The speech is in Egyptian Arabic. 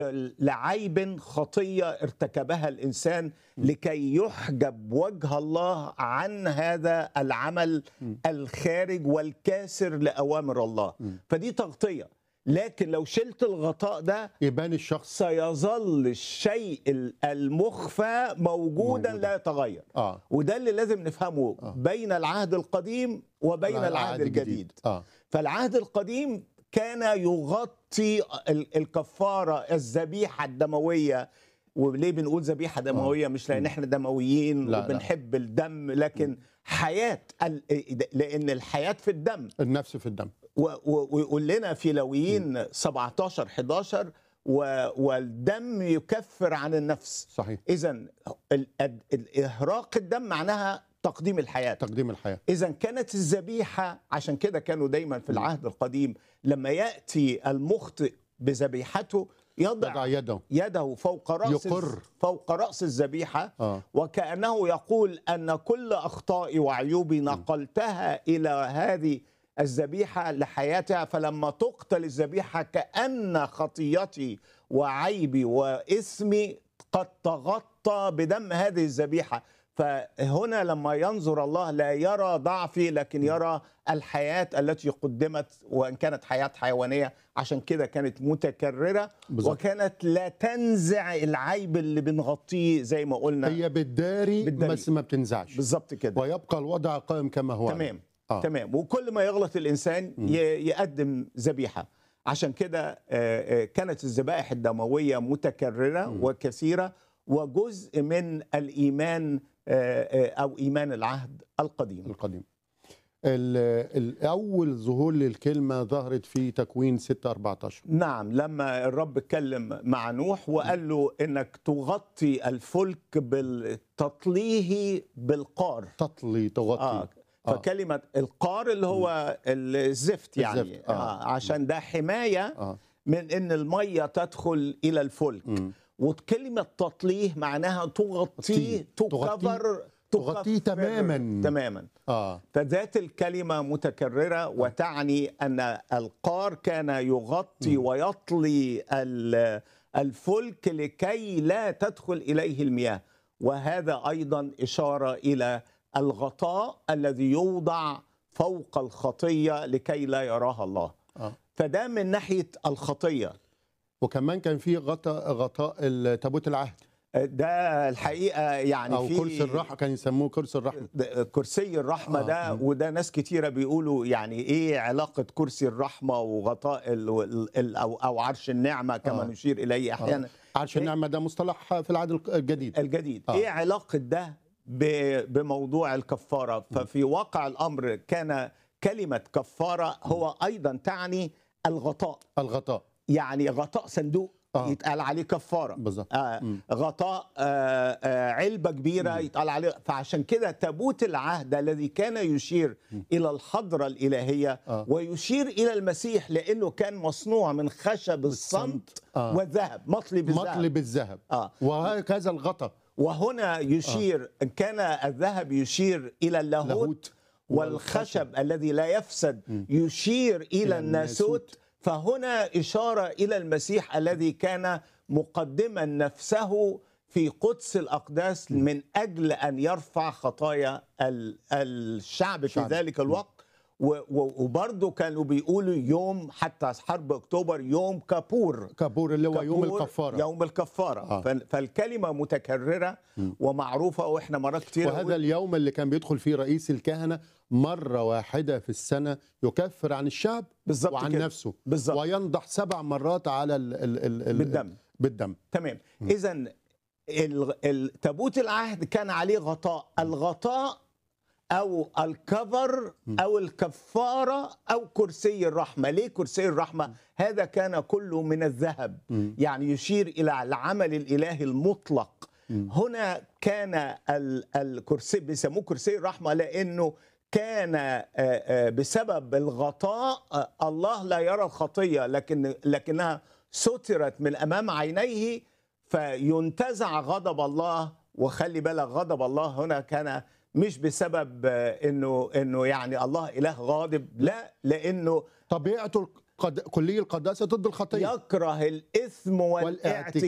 لعيب خطيه ارتكبها الانسان لكي يحجب وجه الله عن هذا العمل الخارج والكاسر لاوامر الله فدي تغطيه لكن لو شلت الغطاء ده يبان الشخص سيظل الشيء المخفى موجودا موجوداً. لا يتغير اه وده اللي لازم نفهمه آه. بين العهد القديم وبين العهد الجديد اه فالعهد القديم كان يغطي ال- الكفاره الذبيحه الدمويه وليه بنقول ذبيحه دمويه مش لان احنا دمويين لا، لا. وبنحب الدم لكن حياه ال- لان الحياه في الدم النفس في الدم و- و- ويقول لنا في لويين 17 11 و- والدم يكفر عن النفس صحيح اذا الاهراق الدم معناها تقديم الحياه تقديم الحياه إذا كانت الذبيحة عشان كده كانوا دايما في العهد القديم لما يأتي المخطئ بذبيحته يضع يضع يده يده فوق رأس يقر. فوق رأس الذبيحة اه وكأنه يقول أن كل أخطائي وعيوبي نقلتها إلى هذه الذبيحة لحياتها فلما تقتل الذبيحة كأن خطيتي وعيبي وإثمي قد تغطى بدم هذه الذبيحة فهنا لما ينظر الله لا يرى ضعفي لكن يرى الحياة التي قدمت وإن كانت حياة حيوانية عشان كده كانت متكررة بالظبط. وكانت لا تنزع العيب اللي بنغطيه زي ما قلنا هي بتداري بتداري. بس ما بتنزعش بالظبط كده ويبقى الوضع قائم كما هو تمام آه. تمام وكل ما يغلط الانسان ي- يقدم ذبيحه عشان كده آه، آه، كانت الذبائح الدمويه متكرره وكثيره وجزء من الايمان آه، آه، او ايمان العهد القديم القديم ال- الاول ظهور للكلمه ظهرت في تكوين 6 14 نعم لما الرب اتكلم مع نوح وقال له انك تغطي الفلك بالتطليه بالقار تطلي تغطي آه. آه. فكلمه القار اللي هو الزفت يعني الزفت، آه. آه. عشان ده حمايه اه من ان الميه تدخل الى الفلك مم. وكلمه تطليه معناها تغطيه تغطيه- تكفر تغطيه تكفر تماماً. تماما اه فذات الكلمه متكرره وتعني ان القار كان يغطي ويطلي ال- الفلك لكي لا تدخل اليه المياه وهذا ايضا اشاره الى الغطاء الذي يوضع فوق الخطيه لكي لا يراها الله اه فده من ناحيه الخطيه وكمان كان في غطاء غطاء ال- تابوت العهد ده الحقيقه يعني او في كرسي الرحمه كان يسموه كرسي الرحمه ده كرسي الرحمه آه. ده وده ناس كتيره بيقولوا يعني ايه علاقه كرسي الرحمه وغطاء ال ال ال او او عرش النعمه كما آه. نشير اليه احيانا عرش إيه؟ النعمه ده مصطلح في العهد الق- الجديد الجديد آه. ايه علاقه ده ب- بموضوع الكفاره ففي واقع الامر كان كلمه كفاره هو ايضا تعني الغطاء الغطاء يعني غطاء صندوق آه. يتقال عليه كفاره بالظبط آه مم. غطاء آه آه علبة كبيرة يتقال عليه فعشان كده تابوت العهد الذي كان يشير إلى الحضرة الإلهية آه. ويشير إلى المسيح لأنه كان مصنوع من خشب الصمت آه. والذهب مطلي بالذهب مطلي بالذهب آه. وهكذا الغطاء وهنا يشير إن كان الذهب يشير إلى اللاهوت لاهوت والخشب الذي لا يفسد يشير إلى إلى الناسوت الناسوت. فهنا إشارة إلى المسيح الذي كان مقدما نفسه في قدس الأقداس من أجل أن يرفع خطايا ال- الشعب في الشعب. ذلك الوقت و- و- وبرضه كانوا بيقولوا يوم حتى حرب أكتوبر يوم كابور كابور اللي هو يوم كابور الكفاره يوم الكفارة آه. فال- فالكلمة متكررة ومعروفة وإحنا مرات كتير وهذا اليوم اللي كان بيدخل فيه رئيس الكهنه مره واحده في السنه يكفر عن الشعب بالظبط وعن كده. نفسه بالظبط. وينضح سبع مرات على ال ال ال ال بالدم. بالدم تمام اذا تابوت العهد كان عليه غطاء الغطاء او الكفر او الكفاره او كرسي الرحمه ليه كرسي الرحمه هذا كان كله من الذهب يعني يشير الى العمل الالهي المطلق هنا كان ال- الكرسي بيسموه كرسي الرحمه لانه كان آه، آه، بسبب الغطاء آه، الله لا يرى الخطيه لكن لكنها سترت من امام عينيه فينتزع غضب الله وخلي بالك غضب الله هنا كان مش بسبب آه، انه انه يعني الله اله غاضب لا لانه طبيعته قد... كلي القداسه ضد الخطيه يكره الاثم والاعتكاف